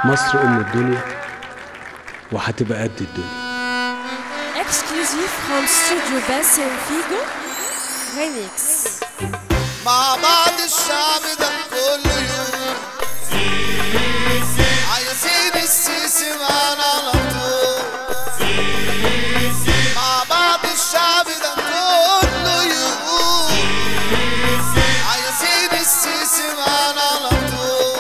مصر ام الدنيا وهتبقى قد الدنيا Exclusive from Studio Bassem Figo Remix مع بعض الشعب ده كل يوم عايزين السيسي معانا على طول مع بعض الشعب ده كل يوم عايزين السيسي معانا على طول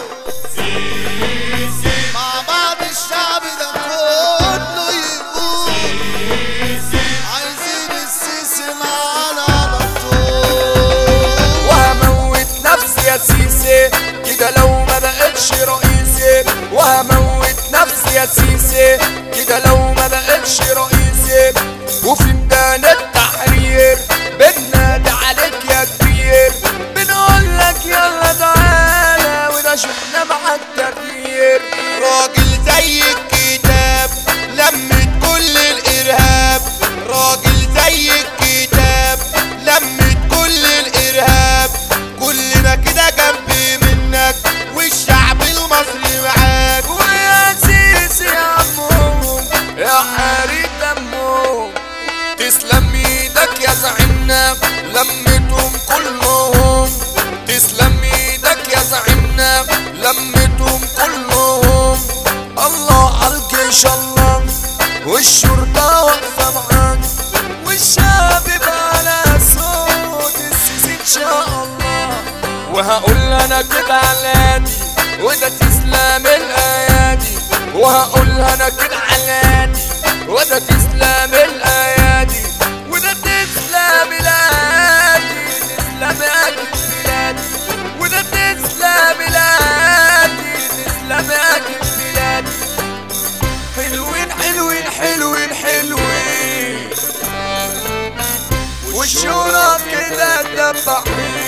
مع بعض الشعب ده كله يقول عايزين السيسي معانا على طول وهموت نفسي يا سيسي كده لو ما بقتش رئيسي وهموت نفسي يا سيسي كده لو ما بقتش رئيسي وفي ميدان التحرير بننادي عليك يا كبير بنقول لك يلا تعالى وده شفنا معاك تغيير راجل زي الكتاب لمت كل الارهاب راجل زي الكتاب لمت كل الارهاب كلنا كده جنب منك والشعب المصري معاك ويا سيسي يا عمهم يا حريق دمهم تسلم ايدك يا زعيمنا لمتهم كلهم تسلم ايدك يا زعيمنا لمتهم كلهم الله على الجيش الله والشرطة واقفة معاك والشعب بقى على صوت السيسي ان شاء الله وهقول انا كده علادي وده تسلم الايادي وهقول انا كده علادي وده تسلم الايادي وده تسلم الايادي تسلم اكل بلادي وده تسلم الايادي تسلم اكل بلادي حلوين حلوين حلوين حلوين والشورى كده دبحين